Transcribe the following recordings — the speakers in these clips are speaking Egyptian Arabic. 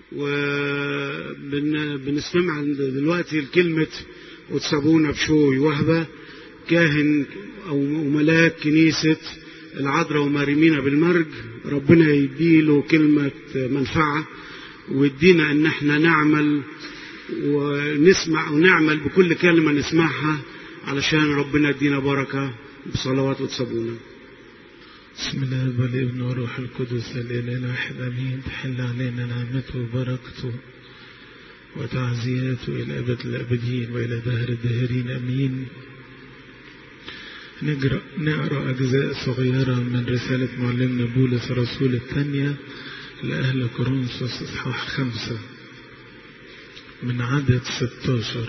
وبنستمع دلوقتي لكلمة وتسابونا بشوي وهبة كاهن أو ملاك كنيسة العذراء ومارمينا بالمرج ربنا يديله كلمة منفعة ويدينا ان احنا نعمل ونسمع ونعمل بكل كلمة نسمعها علشان ربنا يدينا بركة بصلوات وتصابونا بسم الله والابن والروح القدس الإله واحد أمين تحل علينا نعمته وبركته وتعزياته إلى أبد الأبدين وإلى دهر الداهرين أمين نقرأ, نقرأ أجزاء صغيرة من رسالة معلمنا بولس الرسول الثانية لأهل كورنثوس إصحاح خمسة من عدد 16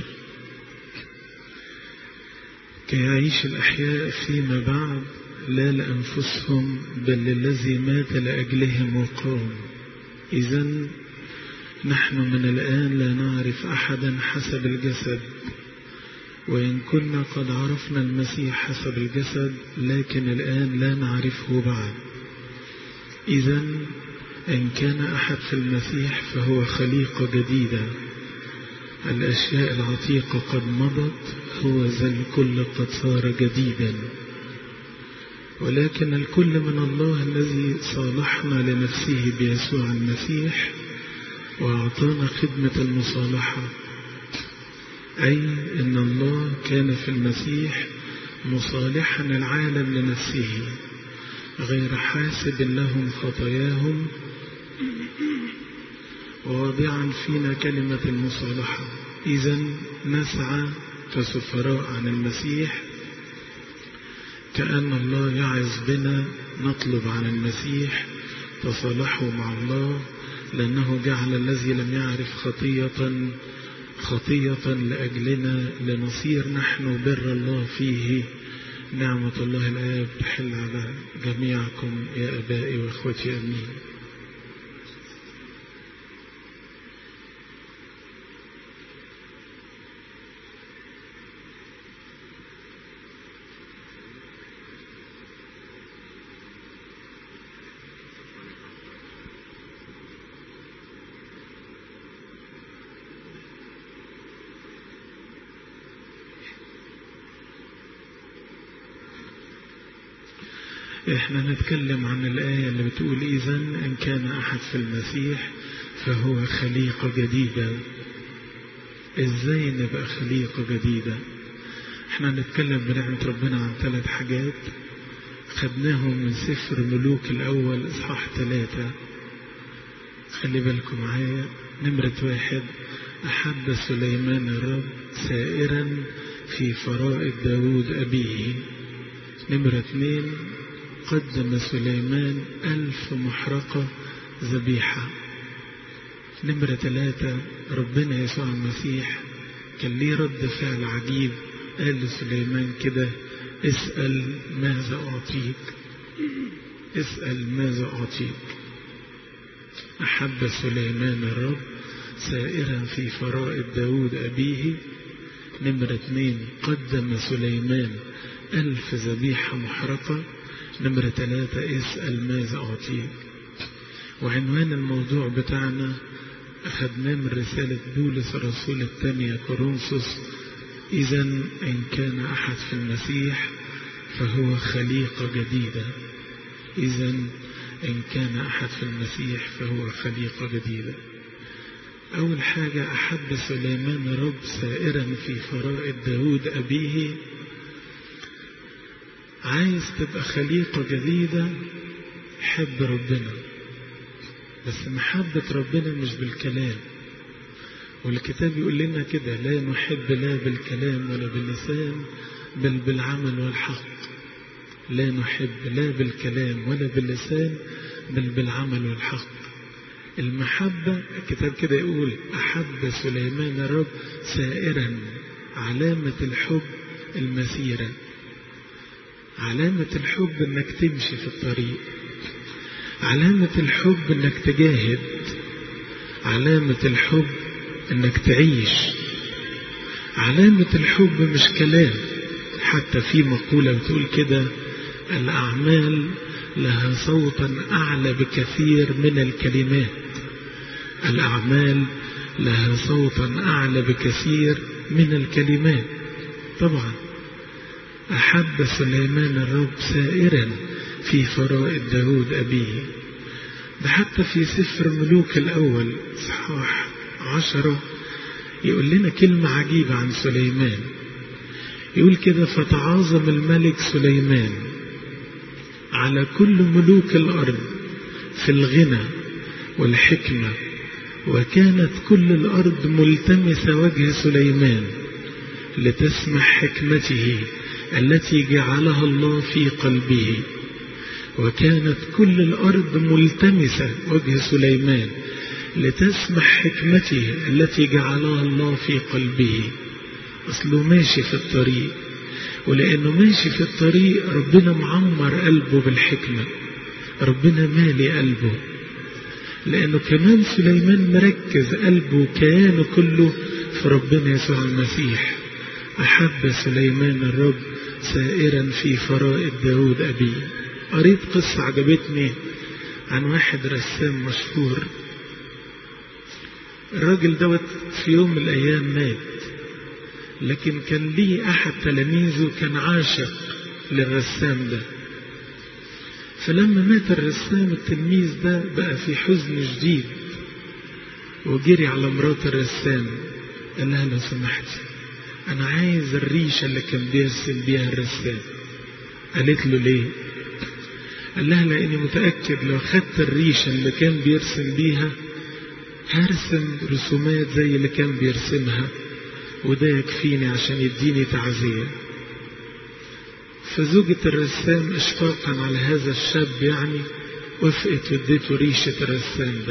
كي يعيش الأحياء فيما بعد لا لأنفسهم بل للذي مات لأجلهم وقام إذا نحن من الآن لا نعرف أحدا حسب الجسد وإن كنا قد عرفنا المسيح حسب الجسد لكن الآن لا نعرفه بعد إذا إن كان أحد في المسيح فهو خليقة جديدة الأشياء العتيقة قد مضت هو ذا الكل قد صار جديدا ولكن الكل من الله الذي صالحنا لنفسه بيسوع المسيح وأعطانا خدمة المصالحة أي إن الله كان في المسيح مصالحا العالم لنفسه غير حاسب لهم خطاياهم وواضعا فينا كلمة المصالحة إذا نسعى كسفراء عن المسيح كأن الله يعظ بنا نطلب عن المسيح تصالحوا مع الله لأنه جعل الذي لم يعرف خطية خطية لأجلنا لنصير نحن بر الله فيه نعمة الله الآب تحل على جميعكم يا أبائي وإخوتي أمين احنا نتكلم عن الآية اللي بتقول إذا إن كان أحد في المسيح فهو خليقة جديدة إزاي نبقى خليقة جديدة احنا نتكلم بنعمة ربنا عن ثلاث حاجات خدناهم من سفر ملوك الأول إصحاح ثلاثة خلي بالكم معايا نمرة واحد أحب سليمان الرب سائرا في فرائض داود أبيه نمرة اثنين قدم سليمان ألف محرقة ذبيحة نمرة ثلاثة ربنا يسوع المسيح كان ليه رد فعل عجيب قال لسليمان كده اسأل ماذا أعطيك اسأل ماذا أعطيك أحب سليمان الرب سائرا في فرائض داود أبيه نمرة اثنين قدم سليمان ألف ذبيحة محرقة نمرة ثلاثة اسأل ماذا أعطيك وعنوان الموضوع بتاعنا أخذناه من رسالة بولس الرسول الثانية كورنثوس إذا إن كان أحد في المسيح فهو خليقة جديدة إذا إن كان أحد في المسيح فهو خليقة جديدة أول حاجة أحب سليمان رب سائرا في فرائض داود أبيه عايز تبقى خليقة جديدة حب ربنا بس محبة ربنا مش بالكلام والكتاب يقول لنا كده لا نحب لا بالكلام ولا باللسان بل بالعمل والحق لا نحب لا بالكلام ولا باللسان بل بالعمل والحق المحبة الكتاب كده يقول أحب سليمان الرب سائرا علامة الحب المسيرة علامة الحب انك تمشي في الطريق علامة الحب انك تجاهد علامة الحب انك تعيش علامة الحب مش كلام حتى في مقولة بتقول كده الأعمال لها صوتا أعلى بكثير من الكلمات الأعمال لها صوتا أعلى بكثير من الكلمات طبعا أحب سليمان الرب سائرا في فرائض داود أبيه ده حتى في سفر ملوك الأول صحاح عشرة يقول لنا كلمة عجيبة عن سليمان يقول كده فتعاظم الملك سليمان على كل ملوك الأرض في الغنى والحكمة وكانت كل الأرض ملتمسة وجه سليمان لتسمح حكمته التي جعلها الله في قلبه وكانت كل الأرض ملتمسة وجه سليمان لتسمح حكمته التي جعلها الله في قلبه أصله ماشي في الطريق ولأنه ماشي في الطريق ربنا معمر قلبه بالحكمة ربنا مالي قلبه لأنه كمان سليمان مركز قلبه وكيانه كله في ربنا يسوع المسيح أحب سليمان الرب سائرا في فرائض داود أبيه قريت قصة عجبتني عن واحد رسام مشهور الراجل دوت في يوم من الأيام مات لكن كان ليه أحد تلاميذه كان عاشق للرسام ده فلما مات الرسام التلميذ ده بقى في حزن شديد وجري على مرات الرسام قال لها لو سمحتي أنا عايز الريشة اللي كان بيرسم بيها الرسام قالت له ليه قال لها لاني متاكد لو خدت الريشه اللي كان بيرسم بيها هرسم رسومات زي اللي كان بيرسمها وده يكفيني عشان يديني تعزيه فزوجة الرسام اشفاقا على هذا الشاب يعني وافقت واديته ريشة الرسام ده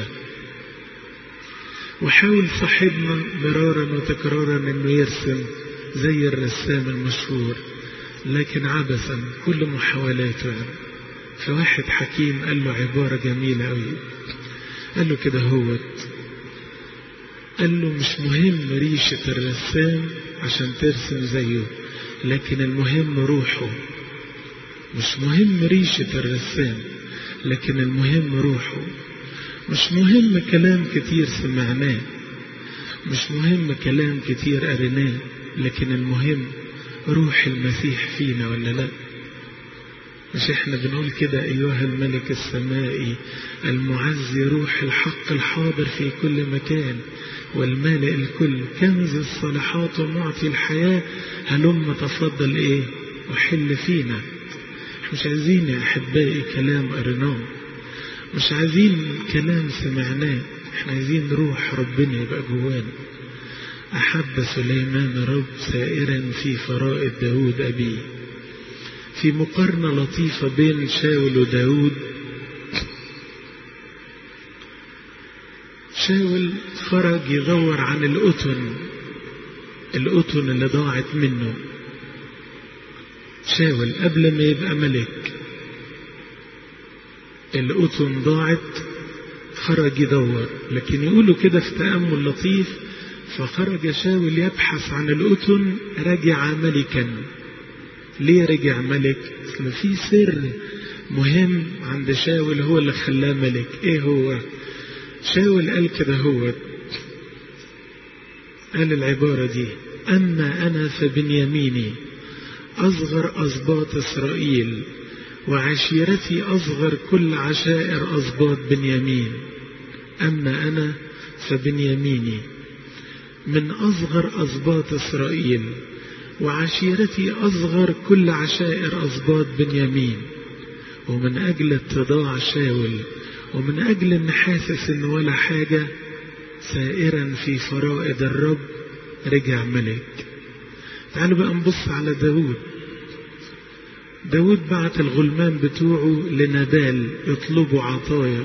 وحاول صاحبنا مرارا وتكرارا انه يرسم زي الرسام المشهور لكن عبثا كل محاولاته يعني فواحد حكيم قال له عبارة جميلة أوي قال له كده هوت قال له مش مهم ريشة الرسام عشان ترسم زيه لكن المهم روحه مش مهم ريشة الرسام لكن المهم روحه مش مهم كلام كتير سمعناه مش مهم كلام كتير قريناه لكن المهم روح المسيح فينا ولا لا مش احنا بنقول كده ايها الملك السمائي المعزي روح الحق الحاضر في كل مكان والمالئ الكل كنز الصالحات ومعطي الحياة هلم تفضل ايه وحل فينا مش عايزين يا احبائي كلام قريناه مش عايزين كلام سمعناه احنا عايزين روح ربنا يبقى جوانا أحب سليمان رب سائرا في فرائض داود أبيه في مقارنة لطيفة بين شاول وداود شاول خرج يدور عن الأتن الأتن اللي ضاعت منه شاول قبل ما يبقى ملك الأتن ضاعت خرج يدور لكن يقولوا كده في تأمل لطيف فخرج شاول يبحث عن الأتن رجع ملكا ليه رجع ملك اصل في سر مهم عند شاول هو اللي خلاه ملك ايه هو شاول قال كده هو قال العبارة دي أما أنا فبنياميني أصغر أسباط إسرائيل وعشيرتي أصغر كل عشائر أسباط بنيامين أما أنا فبنياميني من أصغر أسباط إسرائيل وعشيرتي أصغر كل عشائر أسباط بنيامين ومن أجل اتضاع شاول ومن أجل أن حاسس إن ولا حاجة سائرا في فرائض الرب رجع ملك تعالوا بقى نبص على داود داود بعت الغلمان بتوعه لنبال يطلبوا عطايا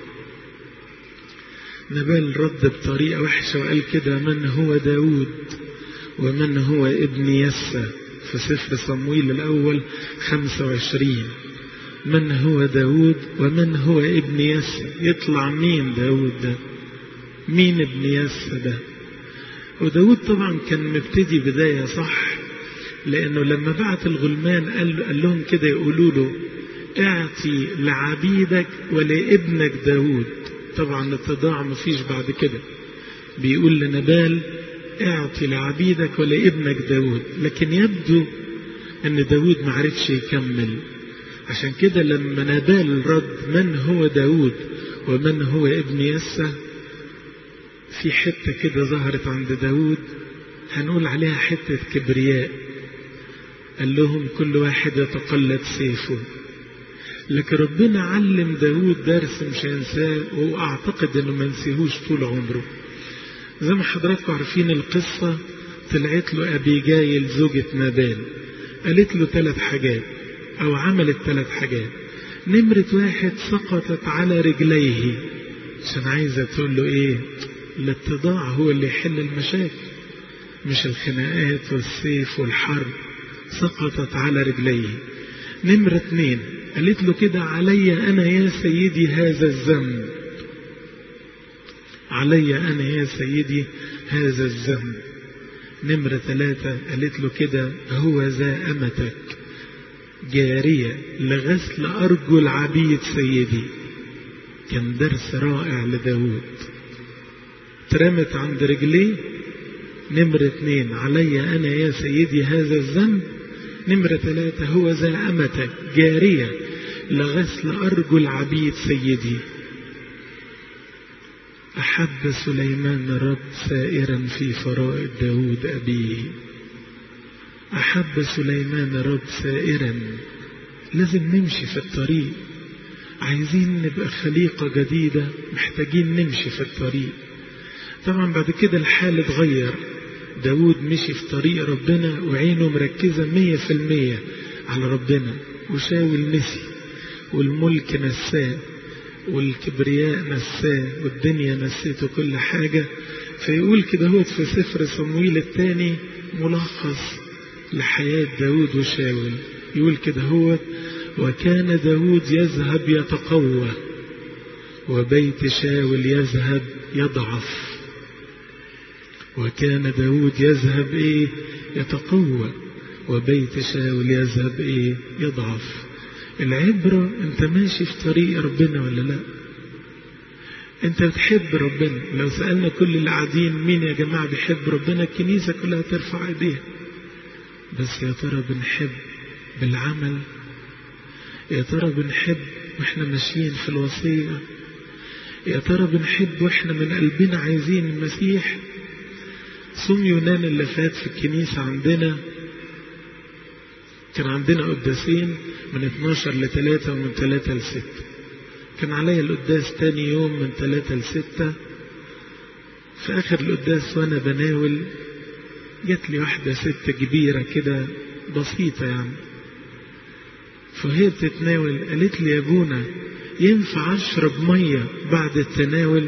نبال رد بطريقة وحشة وقال كده من هو داود ومن هو ابن يسى في سفر صمويل الأول 25 من هو داود ومن هو ابن يسى يطلع مين داود ده مين ابن يسى ده وداود طبعا كان مبتدي بداية صح لأنه لما بعت الغلمان قال, قال لهم كده يقولوا له اعطي لعبيدك ولابنك داود طبعا اتضاع مفيش بعد كده بيقول لنبال اعطي لعبيدك ولابنك داود لكن يبدو ان داود معرفش يكمل عشان كده لما نبال رد من هو داود ومن هو ابن يسى في حتة كده ظهرت عند داود هنقول عليها حتة كبرياء قال لهم كل واحد يتقلد سيفه لكن ربنا علم داود درس مش هينساه واعتقد انه ما نسيهوش طول عمره زي ما حضراتكم عارفين القصة طلعت له أبيجايل زوجة نابال قالت له ثلاث حاجات أو عملت ثلاث حاجات نمرة واحد سقطت على رجليه عشان عايزة تقول له إيه الاتضاع هو اللي يحل المشاكل مش الخناقات والسيف والحرب سقطت على رجليه نمرة اتنين قالت له كده علي أنا يا سيدي هذا الذنب علي أنا يا سيدي هذا الذنب نمرة ثلاثة قالت له كده هو ذا أمتك جارية لغسل أرجل عبيد سيدي كان درس رائع لداود ترمت عند رجليه نمرة اثنين علي أنا يا سيدي هذا الذنب نمرة ثلاثة هو ذا أمتك جارية لغسل أرجل عبيد سيدي أحب سليمان الرب سائرا في فرائض داود أبيه أحب سليمان الرب سائرا لازم نمشي في الطريق عايزين نبقى خليقة جديدة محتاجين نمشي في الطريق طبعا بعد كده الحال اتغير داود مشي في طريق ربنا وعينه مركزة مية في المية على ربنا وشاول نسي والملك نساه والكبرياء نساه والدنيا نسيته كل حاجة فيقول كده هو في سفر صمويل الثاني ملخص لحياة داود وشاول يقول كده هو وكان داود يذهب يتقوى وبيت شاول يذهب يضعف وكان داود يذهب ايه يتقوى وبيت شاول يذهب ايه يضعف العبرة انت ماشي في طريق ربنا ولا لا انت بتحب ربنا لو سألنا كل اللي قاعدين مين يا جماعة بيحب ربنا الكنيسة كلها ترفع ايديها بس يا ترى بنحب بالعمل يا ترى بنحب واحنا ماشيين في الوصية يا ترى بنحب واحنا من قلبنا عايزين المسيح صوم يونان اللي فات في الكنيسة عندنا كان عندنا قداسين من 12 ل 3 ومن 3 ل 6 كان عليا القداس تاني يوم من 3 ل 6 في آخر القداس وأنا بناول جات لي واحدة ست كبيرة كده بسيطة يعني فهي بتتناول قالت لي يا ابونا ينفع أشرب مية بعد التناول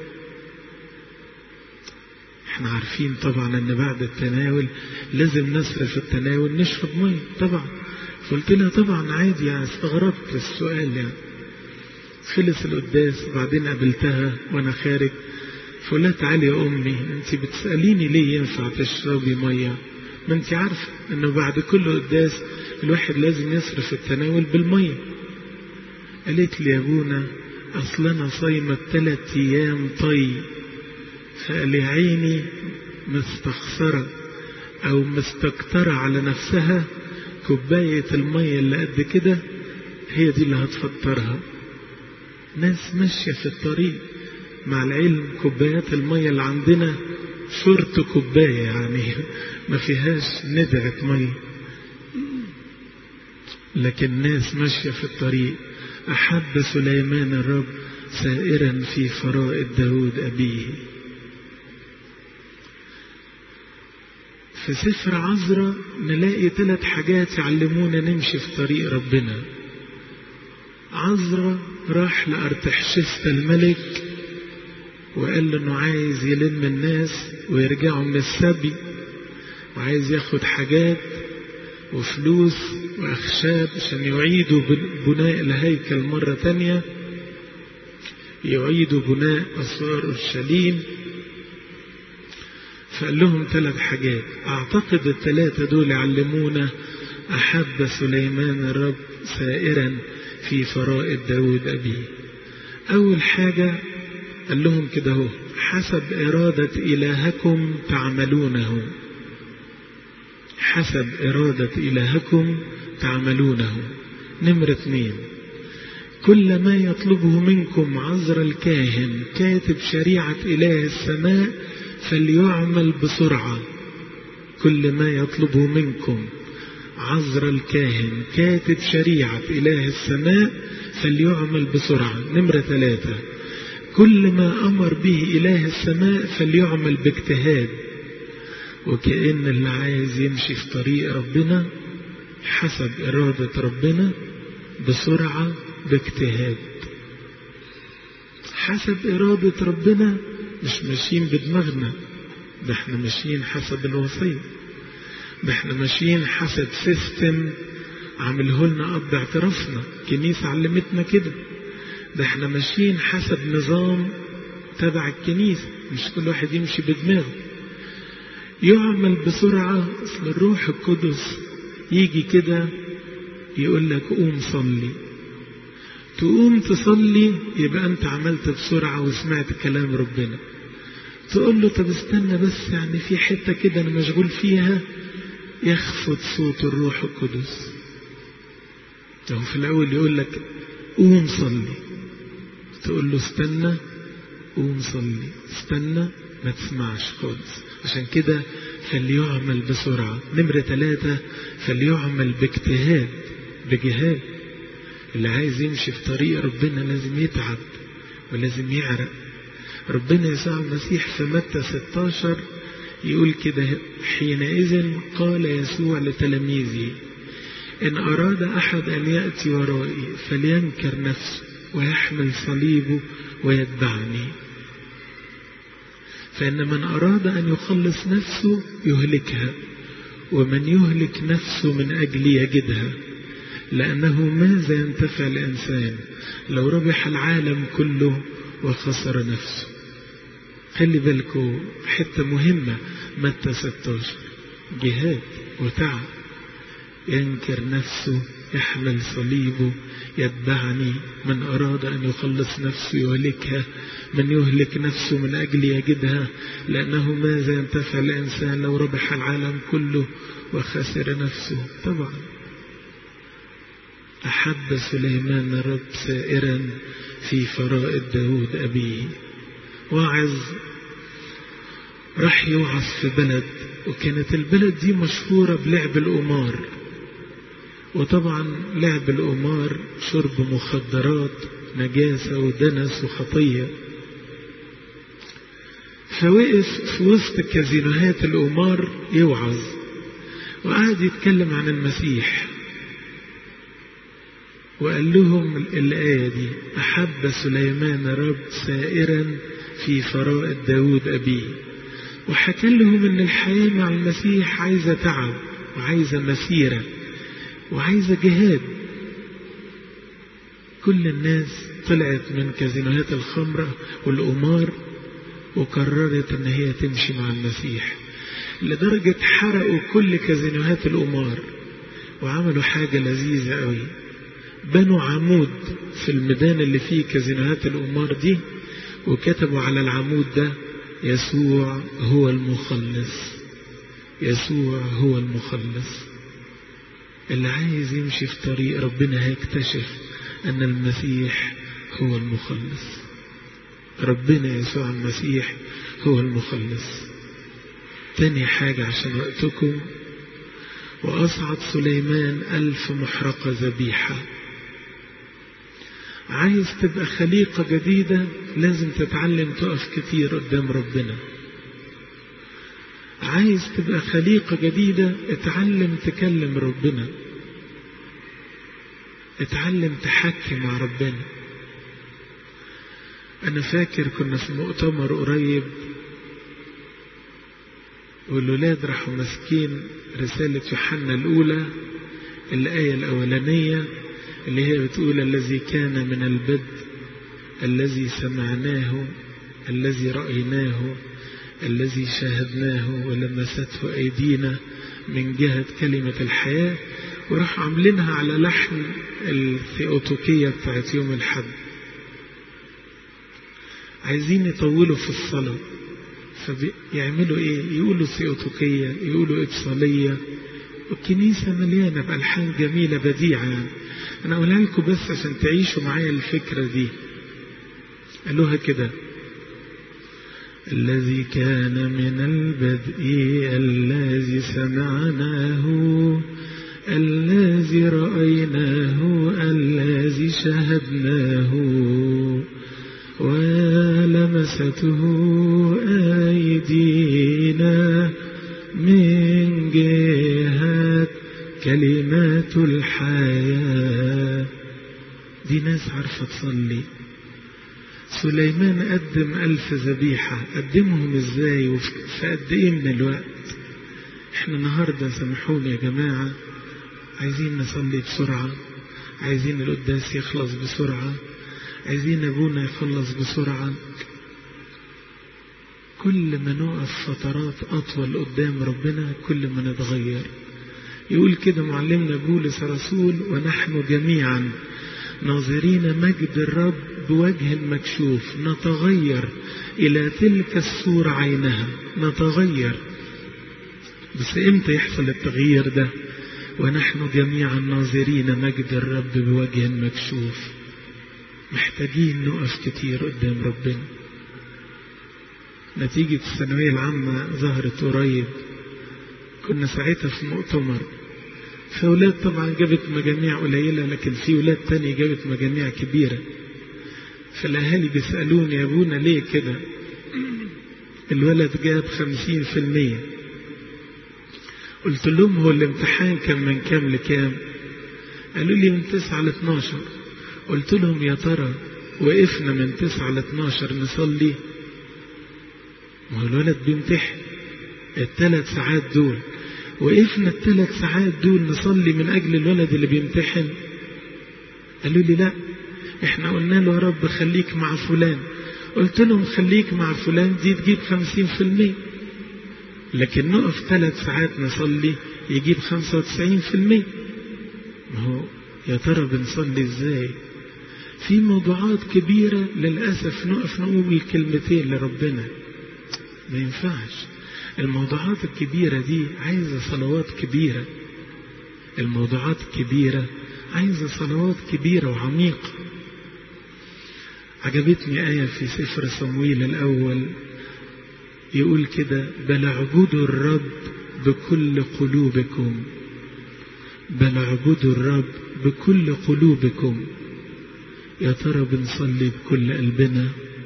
احنا عارفين طبعا ان بعد التناول لازم نصرف التناول نشرب ميه طبعا فقلت لها طبعا عادي يعني استغربت السؤال يعني خلص القداس وبعدين قابلتها وانا خارج فقلت لها تعالي يا امي انت بتساليني ليه ينفع تشربي ميه ما انت عارفه انه بعد كل قداس الواحد لازم يصرف التناول بالميه قالت لي يا ابونا اصل انا صايمه ثلاث ايام طي فقال لي عيني مستخسرة أو مستكترة على نفسها كوباية المية اللي قد كده هي دي اللي هتفطرها ناس ماشية في الطريق مع العلم كوبايات المية اللي عندنا شرط كوباية يعني ما فيهاش ندعة مية لكن ناس ماشية في الطريق أحب سليمان الرب سائرا في فرائض داود أبيه في سفر عزرا نلاقي ثلاث حاجات يعلمونا نمشي في طريق ربنا عزرا راح لأرتحشست الملك وقال له انه عايز يلم الناس ويرجعوا من السبي وعايز ياخد حاجات وفلوس وأخشاب عشان يعيدوا بناء الهيكل مرة تانية يعيدوا بناء أسوار أورشليم فقال لهم ثلاث حاجات أعتقد الثلاثة دول علمونا أحب سليمان الرب سائرا في فرائض داود أبيه أول حاجة قال لهم كده هو حسب إرادة إلهكم تعملونه حسب إرادة إلهكم تعملونه نمرة اثنين كل ما يطلبه منكم عذر الكاهن كاتب شريعة إله السماء فليعمل بسرعة كل ما يطلبه منكم عذر الكاهن كاتب شريعة إله السماء فليعمل بسرعة نمرة ثلاثة كل ما أمر به إله السماء فليعمل باجتهاد وكأن اللي عايز يمشي في طريق ربنا حسب إرادة ربنا بسرعة باجتهاد حسب إرادة ربنا مش ماشيين بدماغنا ده احنا ماشيين حسب الوصية ده احنا ماشيين حسب سيستم عامله لنا أب اعترافنا كنيسة علمتنا كده ده احنا ماشيين حسب نظام تبع الكنيسة مش كل واحد يمشي بدماغه يعمل بسرعة أصل الروح القدس يجي كده يقول لك قوم صلي تقوم تصلي يبقى أنت عملت بسرعة وسمعت كلام ربنا تقول له طب استنى بس يعني في حتة كده أنا مشغول فيها يخفض صوت الروح القدس هو في الأول يقول لك قوم صلي تقول له استنى قوم صلي استنى ما تسمعش خالص عشان كده فليعمل بسرعة نمرة ثلاثة فليعمل باجتهاد بجهاد اللي عايز يمشي في طريق ربنا لازم يتعب ولازم يعرق ربنا يسوع المسيح في متى 16 يقول كده حينئذ قال يسوع لتلاميذه إن أراد أحد أن يأتي ورائي فلينكر نفسه ويحمل صليبه ويتبعني فإن من أراد أن يخلص نفسه يهلكها ومن يهلك نفسه من أجل يجدها لأنه ماذا ينتفع الإنسان لو ربح العالم كله وخسر نفسه خلي بالكم حتة مهمة متى 16 جهاد وتعب ينكر نفسه يحمل صليبه يتبعني من أراد أن يخلص نفسه يهلكها من يهلك نفسه من أجل يجدها لأنه ماذا ينتفع الإنسان لو ربح العالم كله وخسر نفسه طبعا أحب سليمان الرب سائرا في فرائض داود أبيه واعظ راح يوعظ في بلد وكانت البلد دي مشهورة بلعب القمار وطبعا لعب القمار شرب مخدرات نجاسة ودنس وخطية فوقف في وسط كازينوهات القمار يوعظ وقعد يتكلم عن المسيح وقال لهم الآية دي أحب سليمان رب سائرا في فرائض داود أبيه وحكى لهم أن الحياة مع المسيح عايزة تعب وعايزة مسيرة وعايزة جهاد كل الناس طلعت من كازينوهات الخمرة والقمار وقررت ان هي تمشي مع المسيح لدرجة حرقوا كل كازينوهات القمار وعملوا حاجة لذيذة قوي بنوا عمود في الميدان اللي فيه كازينوهات القمار دي وكتبوا على العمود ده يسوع هو المخلص يسوع هو المخلص اللي عايز يمشي في طريق ربنا هيكتشف أن المسيح هو المخلص ربنا يسوع المسيح هو المخلص تاني حاجة عشان وقتكم وأصعد سليمان ألف محرقة ذبيحة عايز تبقى خليقة جديدة لازم تتعلم تقف كتير قدام ربنا عايز تبقى خليقة جديدة اتعلم تكلم ربنا اتعلم تحكي مع ربنا أنا فاكر كنا في مؤتمر قريب والولاد راحوا ماسكين رسالة يوحنا الأولى الآية الأولانية اللي هي بتقول الذي كان من البدء الذي سمعناه الذي رأيناه الذي شاهدناه ولمسته أيدينا من جهة كلمة الحياة وراح عاملينها على لحن الثيوتوكية بتاعت يوم الحد عايزين يطولوا في الصلاة فيعملوا ايه يقولوا سيوطوكية يقولوا إبصالية والكنيسة مليانة بألحان جميلة بديعة يعني. أنا أقولها لكم بس عشان تعيشوا معايا الفكرة دي قالوها كده الذي كان من البدء الذي سمعناه الذي رأيناه الذي شهدناه ولمسته أيدينا من جهة كلمات الحياة دي ناس عارفة تصلي سليمان قدم ألف ذبيحة قدمهم ازاي وفي قد ايه من الوقت احنا النهاردة سامحوني يا جماعة عايزين نصلي بسرعة عايزين القداس يخلص بسرعة عايزين ابونا يخلص بسرعة كل ما نقف فترات أطول قدام ربنا كل ما نتغير يقول كده معلمنا بولس رسول ونحن جميعا ناظرين مجد الرب بوجه مكشوف نتغير إلى تلك الصورة عينها نتغير بس إمتى يحصل التغيير ده ونحن جميعا ناظرين مجد الرب بوجه مكشوف محتاجين نقف كتير قدام ربنا نتيجة الثانوية العامة ظهرت قريب كنا ساعتها في مؤتمر في أولاد طبعا جابت مجاميع قليلة لكن في أولاد تاني جابت مجاميع كبيرة فالأهالي بيسألوني يا أبونا ليه كده الولد جاب خمسين في المية قلت لهم هو الامتحان كان من كام لكام قالوا لي من تسعة ل 12 قلت لهم يا ترى وقفنا من تسعة ل 12 نصلي ما هو الولد بيمتحن الثلاث ساعات دول وقفنا الثلاث ساعات دول نصلي من أجل الولد اللي بيمتحن قالوا لي لا احنا قلنا له يا رب خليك مع فلان قلت لهم خليك مع فلان دي تجيب خمسين في المية لكن نقف ثلاث ساعات نصلي يجيب خمسة وتسعين في المية ما هو يا ترى بنصلي ازاي في موضوعات كبيرة للأسف نقف نقول كلمتين لربنا ما ينفعش الموضوعات الكبيرة دي عايزة صلوات كبيرة الموضوعات الكبيرة عايزة صلوات كبيرة وعميقة عجبتني آية في سفر صمويل الأول يقول كده بل اعبدوا الرب بكل قلوبكم بل اعبدوا الرب بكل قلوبكم يا ترى بنصلي بكل قلبنا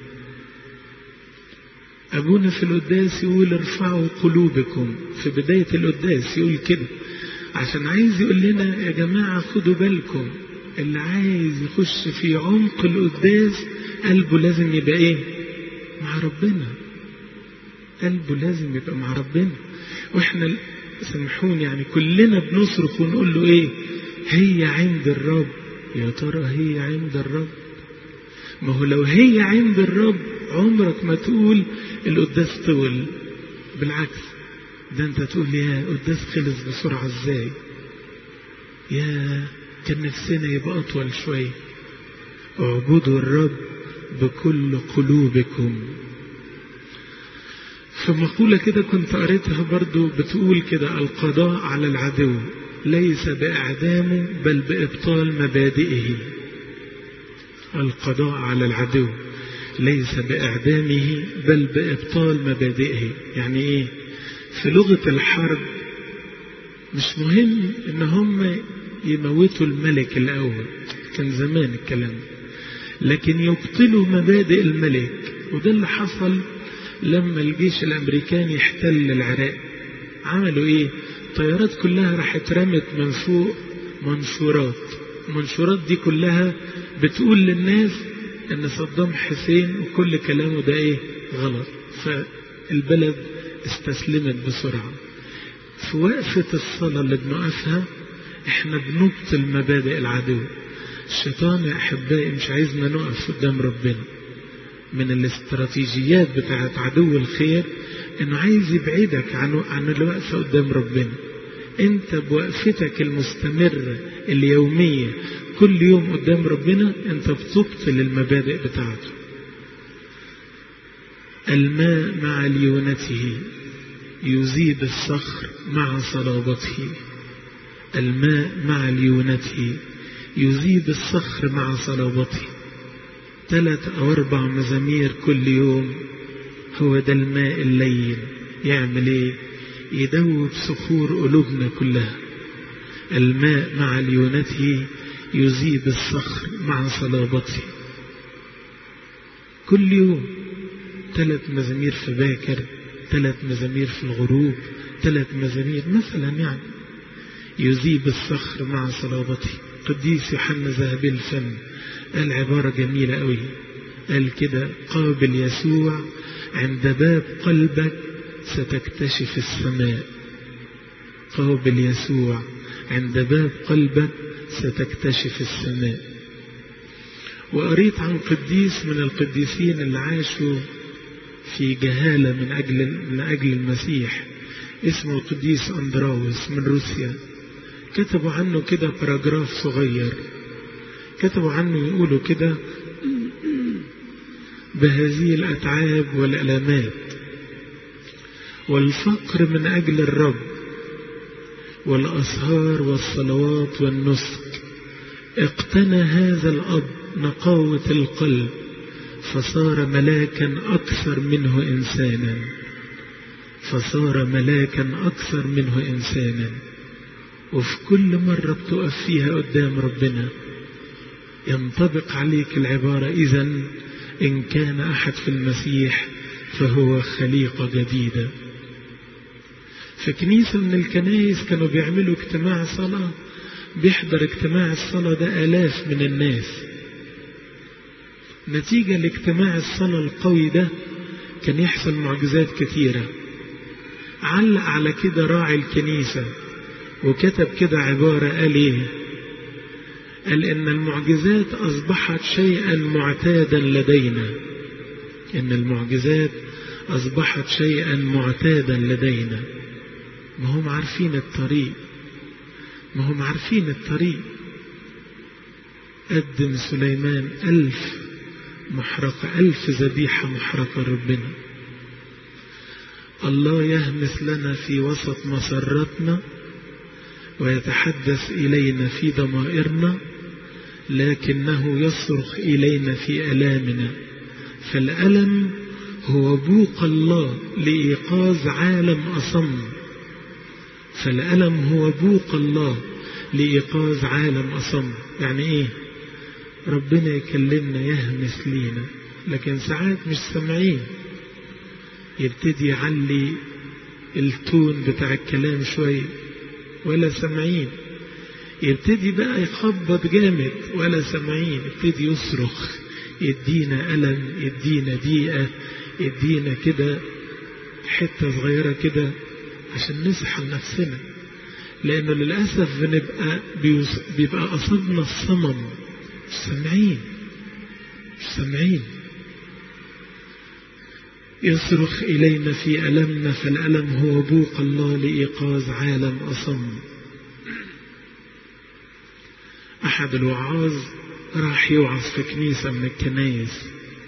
أبونا في القداس يقول ارفعوا قلوبكم في بداية القداس يقول كده عشان عايز يقول لنا يا جماعة خدوا بالكم اللي عايز يخش في عمق القداس قلبه لازم يبقى ايه مع ربنا قلبه لازم يبقى مع ربنا واحنا سامحوني يعني كلنا بنصرخ ونقول له ايه هي عند الرب يا ترى هي عند الرب ما هو لو هي عند الرب عمرك ما تقول القداس طول بالعكس ده انت تقول يا القداس خلص بسرعة ازاي يا كان نفسنا يبقى اطول شوية اعبدوا الرب بكل قلوبكم فمقولة كده كنت قريتها برضو بتقول كده القضاء على العدو ليس بإعدامه بل بإبطال مبادئه القضاء على العدو ليس بإعدامه بل بإبطال مبادئه يعني إيه في لغة الحرب مش مهم إن هم يموتوا الملك الأول كان زمان الكلام لكن يبطلوا مبادئ الملك وده اللي حصل لما الجيش الأمريكاني احتل العراق عملوا إيه الطيارات كلها راحت رمت من فوق منشورات المنشورات دي كلها بتقول للناس ان صدام حسين وكل كلامه ده ايه غلط فالبلد استسلمت بسرعة في وقفة الصلاة اللي بنقفها احنا بنبطل مبادئ العدو الشيطان يا احبائي مش عايزنا نقف قدام ربنا من الاستراتيجيات بتاعت عدو الخير انه عايز يبعدك عن عن الوقفة قدام ربنا انت بوقفتك المستمرة اليومية كل يوم قدام ربنا انت بتبطل المبادئ بتاعته الماء مع ليونته يذيب الصخر مع صلابته الماء مع ليونته يذيب الصخر مع صلابته ثلاث أو أربع مزامير كل يوم هو ده الماء اللين يعمل ايه يدوب صخور قلوبنا كلها الماء مع ليونته يذيب الصخر مع صلابته كل يوم ثلاث مزامير في باكر ثلاث مزامير في الغروب ثلاث مزامير مثلا يعني يذيب الصخر مع صلابته قديس يوحنا ذهبي الفم قال عبارة جميلة قوي قال كده قابل يسوع عند باب قلبك ستكتشف السماء قابل يسوع عند باب قلبك ستكتشف السماء وقريت عن قديس من القديسين اللي عاشوا في جهالة من أجل, من أجل المسيح اسمه القديس أندراوس من روسيا كتبوا عنه كده باراجراف صغير كتبوا عنه يقولوا كده بهذه الأتعاب والألامات والفقر من أجل الرب والأسهار والصلوات والنسك اقتنى هذا الأب نقاوة القلب فصار ملاكا أكثر منه إنسانا فصار ملاكا أكثر منه إنسانا وفي كل مرة بتقف فيها قدام ربنا ينطبق عليك العبارة إذا إن كان أحد في المسيح فهو خليقة جديدة في كنيسة من الكنائس كانوا بيعملوا اجتماع صلاة بيحضر اجتماع الصلاة ده آلاف من الناس نتيجة لاجتماع الصلاة القوي ده كان يحصل معجزات كثيرة علق على كده راعي الكنيسة وكتب كده عبارة قال ايه قال ان المعجزات اصبحت شيئا معتادا لدينا ان المعجزات اصبحت شيئا معتادا لدينا ما هم عارفين الطريق ما هم عارفين الطريق قدم سليمان ألف محرقة ألف ذبيحة محرقة ربنا الله يهمس لنا في وسط مسرتنا ويتحدث إلينا في ضمائرنا لكنه يصرخ إلينا في ألامنا فالألم هو بوق الله لإيقاظ عالم أصم فالألم هو بوق الله لإيقاظ عالم أصم يعني إيه ربنا يكلمنا يهمس لينا لكن ساعات مش سامعين يبتدي يعلي التون بتاع الكلام شوية ولا سامعين يبتدي بقى يخبط جامد ولا سامعين يبتدي يصرخ يدينا ألم يدينا ضيقة يدينا كده حتة صغيرة كده عشان نصحى لنفسنا لأنه للأسف بنبقى بيبقى أصابنا الصمم مش سامعين مش سامعين يصرخ إلينا في ألمنا فالألم هو بوق الله لإيقاظ عالم أصم أحد الوعاظ راح يوعظ في كنيسة من الكنايس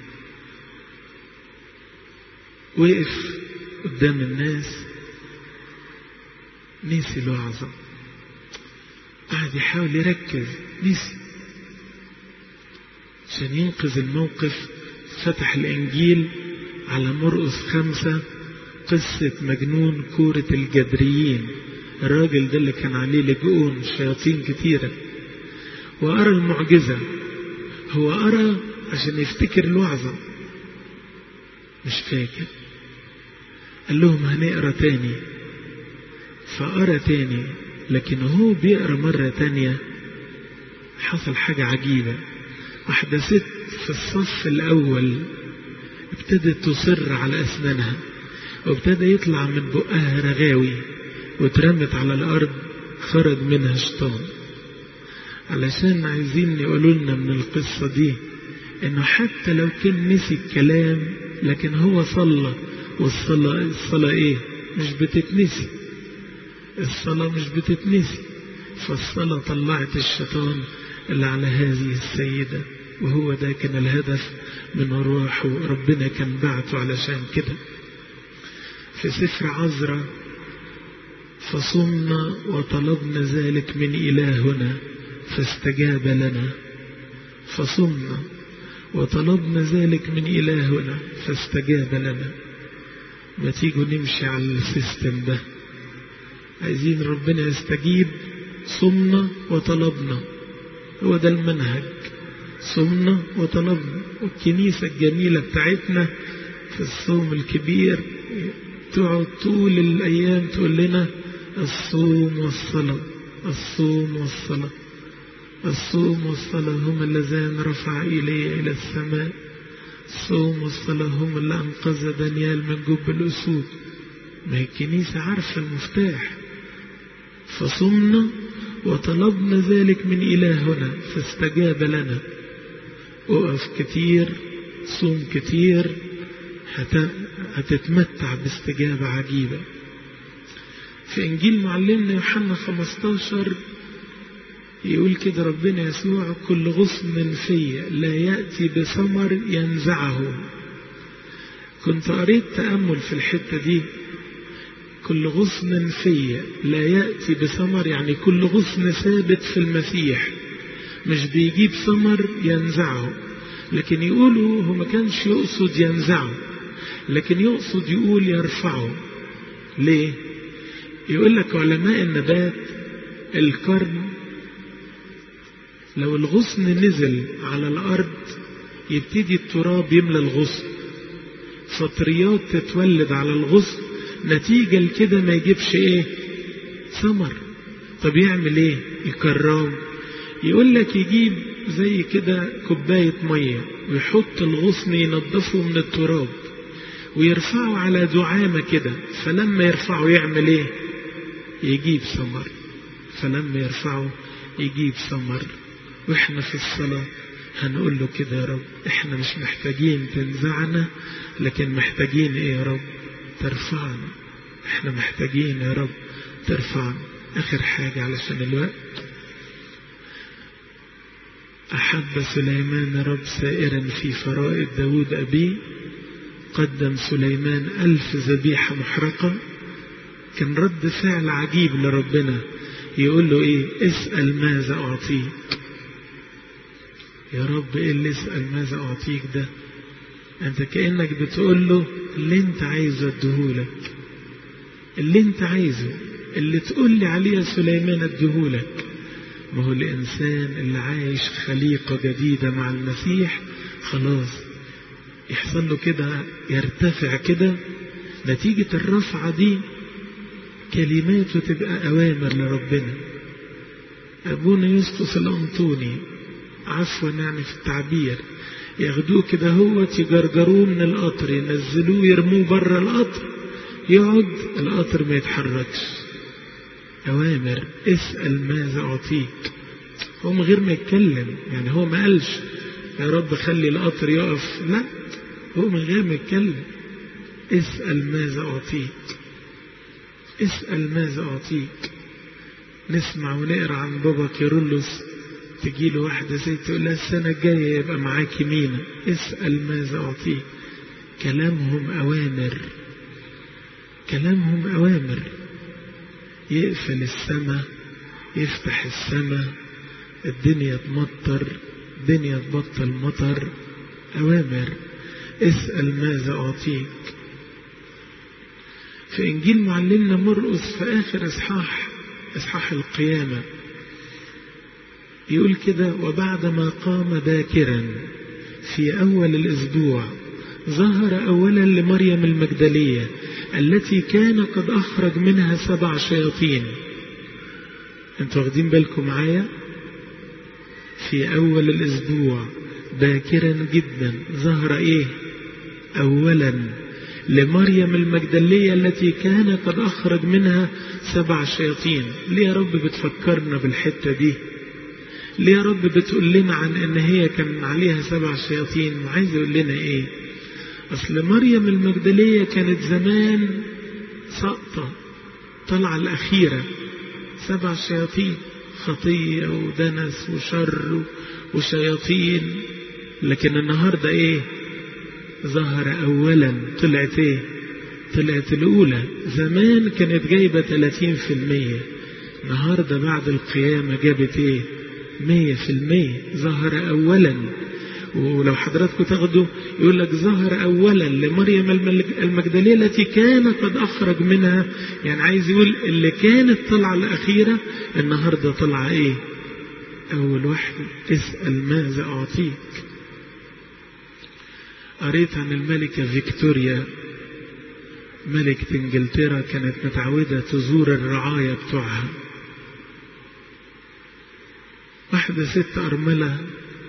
وقف قدام الناس نسي الوعظة قعد يحاول يركز نسي عشان ينقذ الموقف فتح الإنجيل على مرقس خمسة قصة مجنون كورة الجدريين الراجل ده اللي كان عليه لجؤون شياطين كتيرة وأرى المعجزة هو أرى عشان يفتكر الوعظة مش فاكر قال لهم هنقرا تاني فقرا تاني لكن هو بيقرا مرة تانية حصل حاجة عجيبة واحدة ست في الصف الأول ابتدت تصر على أسنانها وابتدى يطلع من بقها رغاوي واترمت على الأرض خرج منها شيطان علشان عايزين يقولوا لنا من القصة دي انه حتى لو كان نسي الكلام لكن هو صلى والصلاة الصلاة ايه مش بتتنسي الصلاة مش بتتنسي فالصلاة طلعت الشيطان اللي على هذه السيدة وهو ده كان الهدف من روحه ربنا كان بعته علشان كده في سفر عذراء فصمنا وطلبنا ذلك من إلهنا فاستجاب لنا فصمنا وطلبنا ذلك من إلهنا فاستجاب لنا ما تيجوا نمشي على السيستم ده عايزين ربنا يستجيب صمنا وطلبنا هو ده المنهج صمنا وطلبنا والكنيسة الجميلة بتاعتنا في الصوم الكبير تقعد طول الأيام تقول لنا الصوم والصلاة الصوم والصلاة الصوم والصلاة هم اللذان رفع إلي إلى السماء الصوم والصلاة هم اللي أنقذ دانيال من جب الأسود ما هي الكنيسة عارفة المفتاح فصمنا وطلبنا ذلك من إلهنا فاستجاب لنا أقف كتير صوم كتير هتتمتع باستجابة عجيبة في إنجيل معلمنا يوحنا 15 يقول كده ربنا يسوع كل غصن فيا لا يأتي بثمر ينزعه كنت قريت تأمل في الحتة دي كل غصن فيا لا يأتي بثمر يعني كل غصن ثابت في المسيح مش بيجيب ثمر ينزعه لكن يقولوا هو ما كانش يقصد ينزعه لكن يقصد يقول يرفعه ليه يقول لك علماء النبات القرن لو الغصن نزل على الأرض يبتدي التراب يملى الغصن فطريات تتولد على الغصن نتيجة لكده ما يجيبش ايه ثمر طب يعمل ايه يكرم يقول لك يجيب زي كده كوباية مية ويحط الغصن ينضفه من التراب ويرفعه على دعامة كده فلما يرفعه يعمل ايه يجيب ثمر فلما يرفعه يجيب ثمر واحنا في الصلاة هنقول له كده يا رب احنا مش محتاجين تنزعنا لكن محتاجين ايه يا رب ترفعنا احنا محتاجين يا رب ترفعنا اخر حاجة علشان الوقت أحب سليمان رب سائرا في فرائض داود أبيه قدم سليمان ألف ذبيحة محرقة كان رد فعل عجيب لربنا يقول له إيه اسأل ماذا أعطيك يا رب إيه اللي اسأل ماذا أعطيك ده أنت كأنك بتقول له اللي أنت عايزه أديهولك اللي أنت عايزه اللي تقول لي عليه يا سليمان أديهولك ما هو الإنسان اللي عايش خليقة جديدة مع المسيح خلاص يحصل له كده يرتفع كده نتيجة الرفعة دي كلماته تبقى أوامر لربنا أبونا يسقس الأنطوني عفوا يعني في التعبير ياخدوه كده هو يجرجروه من القطر ينزلوه يرموه بره القطر يقعد القطر ما يتحركش أوامر اسأل ماذا أعطيك هو من غير ما يتكلم يعني هو ما قالش يا رب خلي القطر يقف لا هو من غير ما يتكلم اسأل ماذا أعطيك اسأل ماذا أعطيك نسمع ونقرا عن بابا كيرلس تجي له واحدة زي تقول لها السنة الجاية يبقى معاكي مينا اسأل ماذا أعطيك كلامهم أوامر كلامهم أوامر يقفل السماء يفتح السماء الدنيا تمطر الدنيا تبطل مطر أوامر اسأل ماذا أعطيك في إنجيل معلمنا مرقس في آخر إصحاح إصحاح القيامة يقول كده وبعدما قام باكرا في أول الأسبوع ظهر أولا لمريم المجدلية التي كان قد أخرج منها سبع شياطين انتوا واخدين بالكم معايا في أول الأسبوع باكرا جدا ظهر إيه أولا لمريم المجدلية التي كان قد أخرج منها سبع شياطين ليه يا رب بتفكرنا بالحتة دي ليه يا رب بتقول لنا عن ان هي كان عليها سبع شياطين وعايز يقول لنا ايه اصل مريم المجدلية كانت زمان سقطة طلع الاخيرة سبع شياطين خطية ودنس وشر وشياطين لكن النهاردة ايه ظهر اولا طلعت ايه طلعت الاولى زمان كانت جايبة 30% النهاردة بعد القيامة جابت ايه مية في المية ظهر اولا ولو حضراتكم تاخدوا يقول لك ظهر اولا لمريم المجدليه التي كان قد اخرج منها يعني عايز يقول اللي كانت طالعه الاخيره النهارده طالعه ايه اول واحد اسال ماذا اعطيك قريت عن الملكه فيكتوريا ملكة انجلترا كانت متعودة تزور الرعاية بتوعها واحدة ست أرملة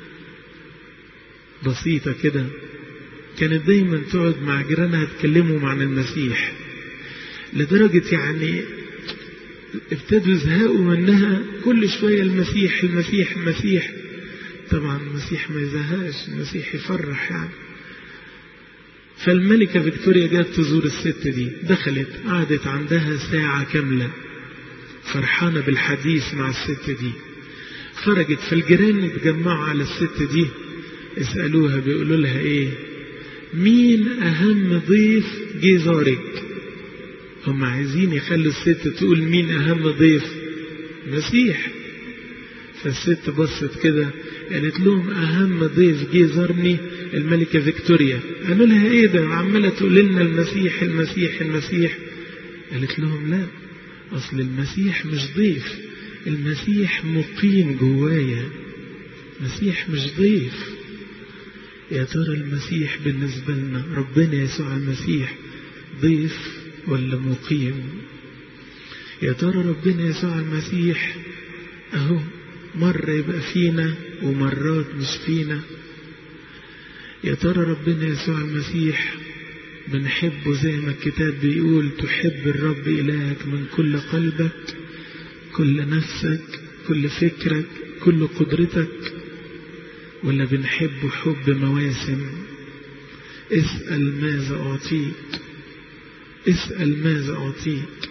بسيطة كده كانت دايما تقعد مع جيرانها تكلمهم عن المسيح لدرجة يعني ابتدوا يزهقوا منها كل شوية المسيح المسيح المسيح طبعا المسيح ما يزهقش المسيح يفرح يعني فالملكة فيكتوريا جات تزور الست دي دخلت قعدت عندها ساعة كاملة فرحانة بالحديث مع الست دي خرجت فالجيران اتجمعوا على الست دي اسألوها بيقولوا لها ايه مين اهم ضيف جه زارك هم عايزين يخلوا الست تقول مين اهم ضيف مسيح فالست بصت كده قالت لهم اهم ضيف جه زارني الملكة فيكتوريا قالوا لها ايه ده عمالة تقول لنا المسيح المسيح المسيح قالت لهم لا اصل المسيح مش ضيف المسيح مقيم جوايا مسيح مش ضيف يا ترى المسيح بالنسبة لنا ربنا يسوع المسيح ضيف ولا مقيم يا ترى ربنا يسوع المسيح اهو مرة يبقى فينا ومرات مش فينا يا ترى ربنا يسوع المسيح بنحبه زي ما الكتاب بيقول تحب الرب إلهك من كل قلبك كل نفسك كل فكرك كل قدرتك ولا بنحبه حب مواسم اسأل ماذا أعطيك اسأل ماذا أعطيك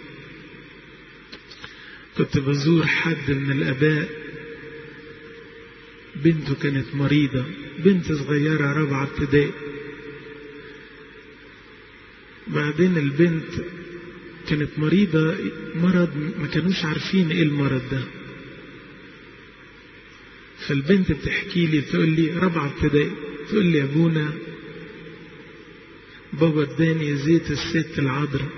كنت بزور حد من الآباء بنته كانت مريضة بنت صغيرة رابعة ابتدائي بعدين البنت كانت مريضة مرض ما كانوش عارفين ايه المرض ده فالبنت بتحكي لي بتقول لي رابعة ابتدائي تقول لي يا ابونا بابا اداني زيت الست العذراء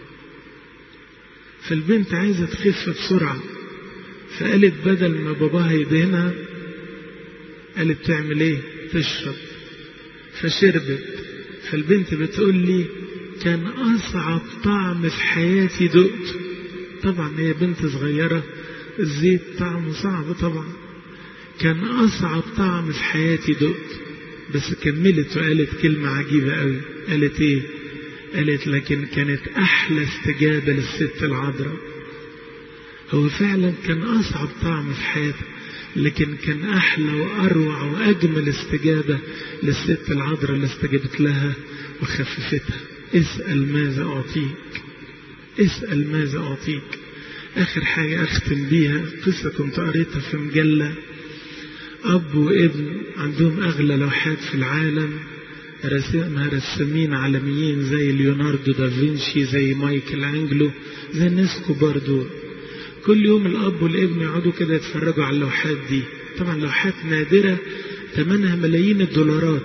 فالبنت عايزة تخف بسرعة فقالت بدل ما باباها يدهنها قالت تعمل ايه تشرب فشربت فالبنت بتقول لي كان أصعب طعم في حياتي دقته طبعا هي بنت صغيرة الزيت طعمه صعب طبعا كان أصعب طعم في حياتي دقته بس كملت وقالت كلمة عجيبة قوي قالت ايه قالت لكن كانت أحلى استجابة للست العذراء هو فعلا كان أصعب طعم في حياتها لكن كان أحلى وأروع وأجمل استجابة للست العذراء اللي استجابت لها وخففتها اسأل ماذا أعطيك اسأل ماذا أعطيك آخر حاجة أختم بيها قصة كنت قريتها في مجلة أب وابن عندهم أغلى لوحات في العالم رسمها رسامين عالميين زي ليوناردو دافنشي زي مايكل أنجلو زي الناس كبار دول كل يوم الأب والابن يقعدوا كده يتفرجوا على اللوحات دي طبعا لوحات نادرة ثمنها ملايين الدولارات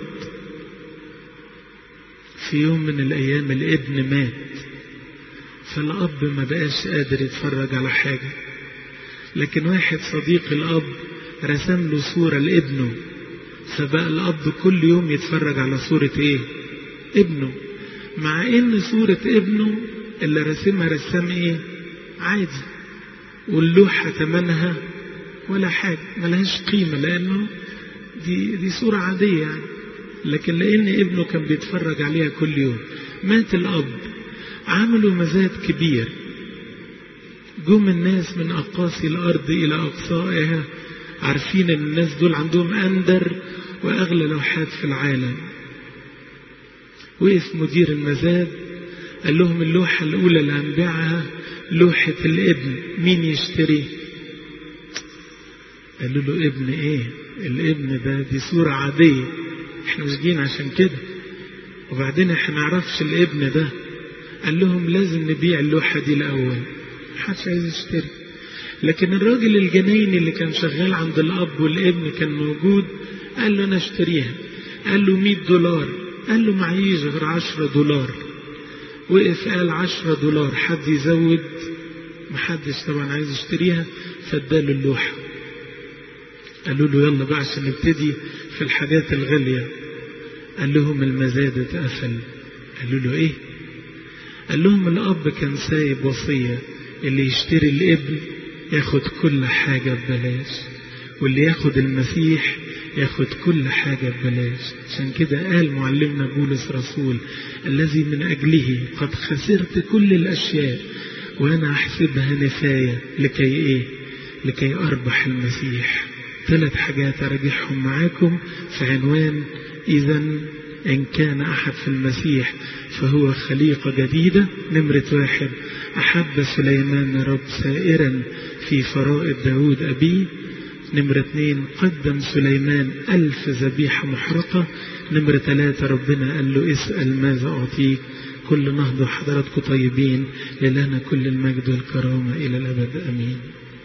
في يوم من الأيام الابن مات فالأب ما بقاش قادر يتفرج على حاجة لكن واحد صديق الأب رسم له صورة لابنه فبقى الأب كل يوم يتفرج على صورة إيه؟ ابنه مع إن صورة ابنه اللي رسمها رسام إيه؟ عادي واللوحة تمنها ولا حاجة ملهاش قيمة لأنه دي, دي صورة عادية يعني لكن لأن ابنه كان بيتفرج عليها كل يوم مات الأب عملوا مزاد كبير جم الناس من أقاصي الأرض إلى أقصائها عارفين ان الناس دول عندهم أندر وأغلى لوحات في العالم وقف مدير المزاد قال لهم اللوحة الأولى اللي هنبيعها لوحة الابن مين يشتري قالوا له ابن ايه الابن ده دي صورة عادية احنا مش جينا عشان كده وبعدين احنا نعرفش الابن ده قال لهم لازم نبيع اللوحة دي الأول محدش عايز يشتري لكن الراجل الجنايني اللي كان شغال عند الأب والابن كان موجود قال له أنا اشتريها قال له 100 دولار قال له معيش غير 10 دولار وقف قال 10 دولار حد يزود محدش طبعا عايز يشتريها فاداله اللوحة قالوا له يلا بقى عشان نبتدي في الحاجات الغالية قال لهم المزاد اتقفل قالوا له ايه قال لهم الأب كان سايب وصية اللي يشتري الابن ياخد كل حاجة ببلاش واللي ياخد المسيح ياخد كل حاجة ببلاش عشان كده قال معلمنا بولس رسول الذي من أجله قد خسرت كل الأشياء وأنا أحسبها نفاية لكي إيه لكي أربح المسيح ثلاث حاجات أراجعهم معاكم في عنوان إذا إن كان أحد في المسيح فهو خليقة جديدة نمرة واحد أحب سليمان رب سائرا في فرائض داود أبيه نمرة اثنين قدم سليمان ألف ذبيحة محرقة نمرة ثلاثة ربنا قال له اسأل ماذا أعطيك كل نهضة حضراتكم طيبين لله كل المجد والكرامة إلى الأبد أمين